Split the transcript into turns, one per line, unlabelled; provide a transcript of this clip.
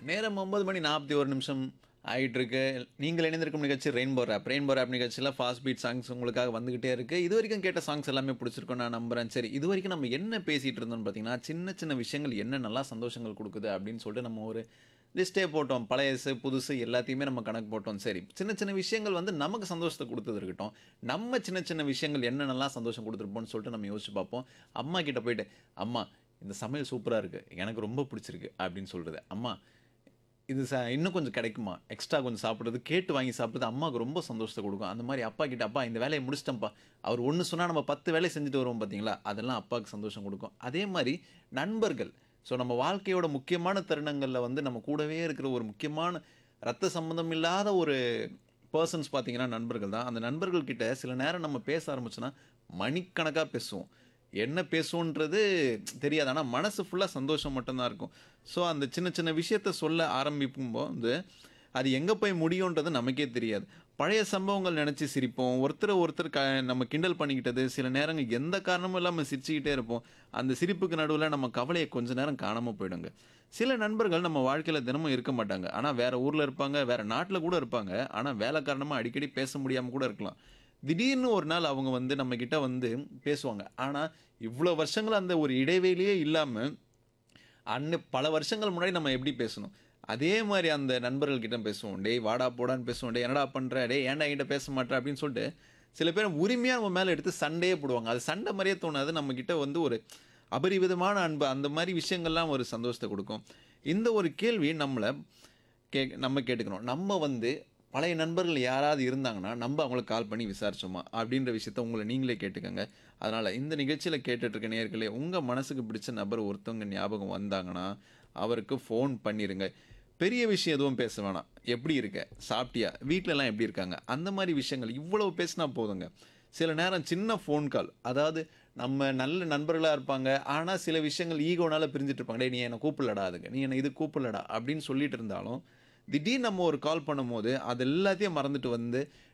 நேரம் ஒன்பது மணி நாற்பத்தி ஒரு நிமிஷம் ஆயிட்டு இருக்கு நீங்கள் இணைந்திருக்கும் நிகழ்ச்சி ரெயின்போ ரேப் ரெயின்போ ரேப் நிகழ்ச்சியில் ஃபாஸ்ட் பீட் சாங்ஸ் உங்களுக்காக வந்துகிட்டே இருக்கு இது வரைக்கும் கேட்ட சாங்ஸ் எல்லாமே பிடிச்சிருக்கும் நான் நம்புறேன் சரி இது வரைக்கும் நம்ம என்ன பேசிட்டு இருந்தோம்னு பார்த்தீங்கன்னா சின்ன சின்ன விஷயங்கள் என்ன நல்லா சந்தோஷங்கள் கொடுக்குது அப்படின்னு சொல்லிட்டு நம்ம ஒரு லிஸ்ட்டே போட்டோம் பழையசு புதுசு எல்லாத்தையுமே நம்ம கணக்கு போட்டோம் சரி சின்ன சின்ன விஷயங்கள் வந்து நமக்கு சந்தோஷத்தை கொடுத்தது இருக்கட்டும் நம்ம சின்ன சின்ன விஷயங்கள் என்ன நல்லா சந்தோஷம் கொடுத்துருப்போம்னு சொல்லிட்டு நம்ம யோசிச்சு பார்ப்போம் அம்மா கிட்ட போயிட்டு அம்மா இந்த சமையல் சூப்பராக இருக்குது எனக்கு ரொம்ப பிடிச்சிருக்கு அப்படின்னு சொல்கிறது அம்மா இது ச இன்னும் கொஞ்சம் கிடைக்குமா எக்ஸ்ட்ரா கொஞ்சம் சாப்பிட்றது கேட்டு வாங்கி சாப்பிட்றது அம்மாவுக்கு ரொம்ப சந்தோஷத்தை கொடுக்கும் அந்த மாதிரி அப்பா கிட்ட அப்பா இந்த வேலையை முடிச்சிட்டேன்ப்பா அவர் ஒன்று சொன்னால் நம்ம பத்து வேலையை செஞ்சுட்டு வருவோம் பார்த்தீங்களா அதெல்லாம் அப்பாவுக்கு சந்தோஷம் கொடுக்கும் அதே மாதிரி நண்பர்கள் ஸோ நம்ம வாழ்க்கையோட முக்கியமான தருணங்களில் வந்து நம்ம கூடவே இருக்கிற ஒரு முக்கியமான ரத்த சம்மந்தம் இல்லாத ஒரு பர்சன்ஸ் பார்த்தீங்கன்னா நண்பர்கள் தான் அந்த நண்பர்கள் கிட்ட சில நேரம் நம்ம பேச ஆரம்பிச்சோன்னா மணிக்கணக்காக பேசுவோம் என்ன பேசுவோன்றது தெரியாது ஆனால் மனசு ஃபுல்லாக சந்தோஷம் மட்டும்தான் இருக்கும் ஸோ அந்த சின்ன சின்ன விஷயத்த சொல்ல ஆரம்பிக்கும்போது அது எங்கே போய் முடியுன்றது நமக்கே தெரியாது பழைய சம்பவங்கள் நினச்சி சிரிப்போம் ஒருத்தரை ஒருத்தர் க நம்ம கிண்டல் பண்ணிக்கிட்டது சில நேரங்கள் எந்த காரணமும் இல்லாமல் சிரிச்சுக்கிட்டே இருப்போம் அந்த சிரிப்புக்கு நடுவில் நம்ம கவலையை கொஞ்ச நேரம் காணாமல் போயிடுங்க சில நண்பர்கள் நம்ம வாழ்க்கையில் தினமும் இருக்க மாட்டாங்க ஆனால் வேற ஊரில் இருப்பாங்க வேற நாட்டில் கூட இருப்பாங்க ஆனால் வேலை காரணமாக அடிக்கடி பேச முடியாமல் கூட இருக்கலாம் திடீர்னு ஒரு நாள் அவங்க வந்து நம்ம கிட்ட வந்து பேசுவாங்க ஆனால் இவ்வளோ வருஷங்கள் அந்த ஒரு இடைவெளியே இல்லாமல் அன்ன பல வருஷங்கள் முன்னாடி நம்ம எப்படி பேசணும் அதே மாதிரி அந்த நண்பர்கள் கிட்ட பேசுவோம் டேய் வாடா போடான்னு பேசுவோம் டேய் என்னடா பண்ணுற டேய் ஏன்டா என்கிட்ட பேச மாட்டேற அப்படின்னு சொல்லிட்டு சில பேர் உரிமையாக நம்ம மேலே எடுத்து சண்டையே போடுவாங்க அது சண்டை மாதிரியே தோணாது நம்ம கிட்ட வந்து ஒரு அபரிவிதமான அன்பு அந்த மாதிரி விஷயங்கள்லாம் ஒரு சந்தோஷத்தை கொடுக்கும் இந்த ஒரு கேள்வி நம்மளை கே நம்ம கேட்டுக்கணும் நம்ம வந்து பழைய நண்பர்கள் யாராவது இருந்தாங்கன்னா நம்ம அவங்களுக்கு கால் பண்ணி விசாரிச்சோமா அப்படின்ற விஷயத்த உங்களை நீங்களே கேட்டுக்கோங்க அதனால் இந்த நிகழ்ச்சியில் கேட்டுட்ருக்க நேர்களே உங்கள் மனசுக்கு பிடிச்ச நபர் ஒருத்தவங்க ஞாபகம் வந்தாங்கன்னா அவருக்கு ஃபோன் பண்ணிடுங்க பெரிய விஷயம் எதுவும் பேச வேணாம் எப்படி இருக்க சாப்பிட்டியா வீட்டிலலாம் எப்படி இருக்காங்க அந்த மாதிரி விஷயங்கள் இவ்வளவு பேசினா போதுங்க சில நேரம் சின்ன ஃபோன் கால் அதாவது நம்ம நல்ல நண்பர்களாக இருப்பாங்க ஆனால் சில விஷயங்கள் ஈகோனால பிரிஞ்சுட்டு இருப்பாங்க டேய் நீ என்னை கூப்பிடலடா அதுக்கு நீ என்னை இது கூப்பிடலடா அப்படின்னு சொல்லிட்டு இருந்தாலும் திடீர்னு நம்ம ஒரு கால் பண்ணும்போது அது எல்லாத்தையும் மறந்துட்டு வந்து